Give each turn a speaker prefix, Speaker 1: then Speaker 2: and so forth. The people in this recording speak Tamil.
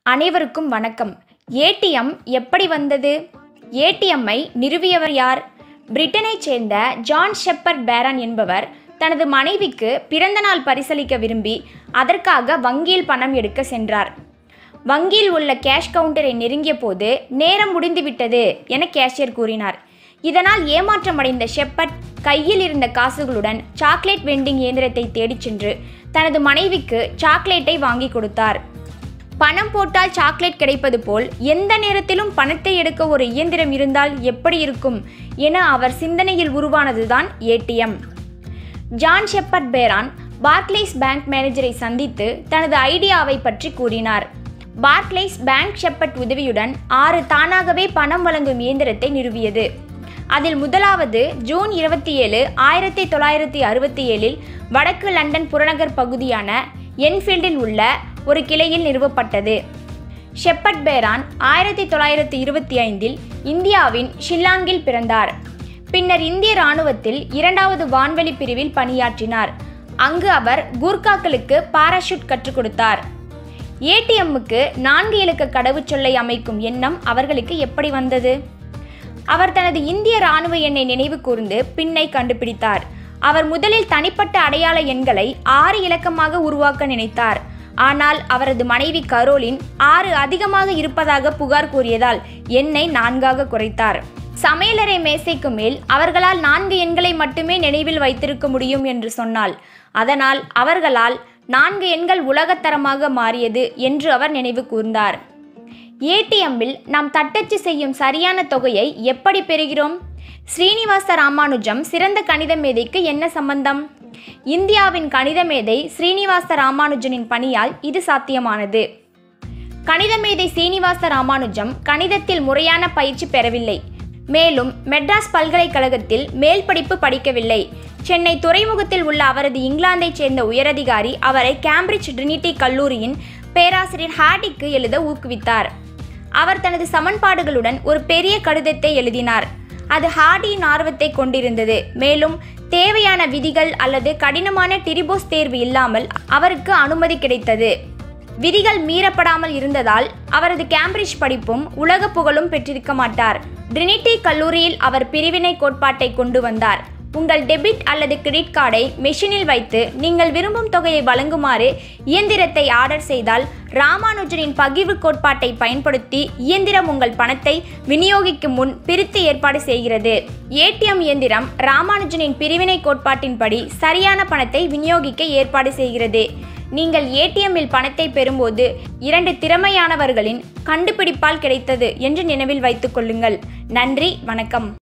Speaker 1: அனைவருக்கும் வணக்கம் ஏடிஎம் எப்படி வந்தது ஏடிஎம்மை நிறுவியவர் யார் பிரிட்டனைச் சேர்ந்த ஜான் ஷெப்பர்ட் பேரன் என்பவர் தனது மனைவிக்கு பிறந்தநாள் பரிசளிக்க விரும்பி அதற்காக வங்கியில் பணம் எடுக்க சென்றார் வங்கியில் உள்ள கேஷ் கவுண்டரை நெருங்கிய போது நேரம் முடிந்துவிட்டது என கேஷியர் கூறினார் இதனால் ஏமாற்றமடைந்த ஷெப்பர்ட் கையில் இருந்த காசுகளுடன் சாக்லேட் வெண்டிங் இயந்திரத்தை தேடிச் சென்று தனது மனைவிக்கு சாக்லேட்டை வாங்கி கொடுத்தார் பணம் போட்டால் சாக்லேட் கிடைப்பது போல் எந்த நேரத்திலும் பணத்தை எடுக்க ஒரு இயந்திரம் இருந்தால் எப்படி இருக்கும் என அவர் சிந்தனையில் உருவானதுதான் ATM John Shepherd Barron Barclays bank மேனேஜரை சந்தித்து தனது ஐடியாவை பற்றி கூறினார் பார்க்லேஸ் பேங்க் ஷெப்பர்ட் உதவியுடன் ஆறு தானாகவே பணம் வழங்கும் இயந்திரத்தை நிறுவியது அதில் முதலாவது ஜூன் இருபத்தி ஏழு ஆயிரத்தி தொள்ளாயிரத்தி அறுபத்தி ஏழில் வடக்கு லண்டன் புறநகர் பகுதியான என்ஃபீல்டில் உள்ள ஒரு கிளையில் நிறுவப்பட்டது ஷெப்பர்ட் பேரான் ஆயிரத்தி தொள்ளாயிரத்தி இருபத்தி ஐந்தில் இந்தியாவின் ஷில்லாங்கில் பிறந்தார் பின்னர் இந்திய இராணுவத்தில் இரண்டாவது வான்வெளி பிரிவில் பணியாற்றினார் அங்கு அவர் கூர்காக்களுக்கு பாராஷூட் கற்றுக் கொடுத்தார் ஏடிஎம்முக்கு நான்கு இலக்க கடவுச்சொல்லை அமைக்கும் எண்ணம் அவர்களுக்கு எப்படி வந்தது அவர் தனது இந்திய இராணுவ எண்ணை நினைவு கூர்ந்து பின்னை கண்டுபிடித்தார் அவர் முதலில் தனிப்பட்ட அடையாள எண்களை ஆறு இலக்கமாக உருவாக்க நினைத்தார் ஆனால் அவரது மனைவி கரோலின் ஆறு அதிகமாக இருப்பதாக புகார் கூறியதால் எண்ணை நான்காக குறைத்தார் சமையலறை மேசைக்கு மேல் அவர்களால் நான்கு எண்களை மட்டுமே நினைவில் வைத்திருக்க முடியும் என்று சொன்னாள் அதனால் அவர்களால் நான்கு எண்கள் உலகத்தரமாக மாறியது என்று அவர் நினைவு கூர்ந்தார் ஏடிஎம்மில் நாம் தட்டச்சு செய்யும் சரியான தொகையை எப்படி பெறுகிறோம் ஸ்ரீனிவாச ராமானுஜம் சிறந்த கணித மேதைக்கு என்ன சம்பந்தம் இந்தியாவின் கணித மேதை ஸ்ரீனிவாச ராமானுஜனின் பணியால் இது சாத்தியமானது கணித மேதை சீனிவாச ராமானுஜம் கணிதத்தில் முறையான பயிற்சி பெறவில்லை மேலும் மெட்ராஸ் பல்கலைக்கழகத்தில் மேல் படிப்பு படிக்கவில்லை சென்னை துறைமுகத்தில் உள்ள அவரது இங்கிலாந்தைச் சேர்ந்த உயரதிகாரி அவரை கேம்பிரிட்ஜ் ட்ரினிட்டி கல்லூரியின் பேராசிரியர் ஹார்டிக்கு எழுத ஊக்குவித்தார் அவர் தனது சமன்பாடுகளுடன் ஒரு பெரிய கடிதத்தை எழுதினார் அது ஹார்டியின் ஆர்வத்தை கொண்டிருந்தது மேலும் தேவையான விதிகள் அல்லது கடினமான டிரிபோஸ் தேர்வு இல்லாமல் அவருக்கு அனுமதி கிடைத்தது விதிகள் மீறப்படாமல் இருந்ததால் அவரது கேம்பிரிட்ஜ் படிப்பும் உலக புகழும் பெற்றிருக்க மாட்டார் ட்ரினிட்டி கல்லூரியில் அவர் பிரிவினை கோட்பாட்டை கொண்டு வந்தார் உங்கள் டெபிட் அல்லது கிரெடிட் கார்டை மெஷினில் வைத்து நீங்கள் விரும்பும் தொகையை வழங்குமாறு இயந்திரத்தை ஆர்டர் செய்தால் ராமானுஜனின் பகிர்வு கோட்பாட்டை பயன்படுத்தி இயந்திரம் உங்கள் பணத்தை விநியோகிக்கும் முன் பிரித்து ஏற்பாடு செய்கிறது ஏடிஎம் இயந்திரம் ராமானுஜனின் பிரிவினை கோட்பாட்டின்படி சரியான பணத்தை விநியோகிக்க ஏற்பாடு செய்கிறது நீங்கள் ஏடிஎம்மில் பணத்தை பெறும்போது இரண்டு திறமையானவர்களின் கண்டுபிடிப்பால் கிடைத்தது என்று நினைவில் வைத்துக் கொள்ளுங்கள் நன்றி வணக்கம்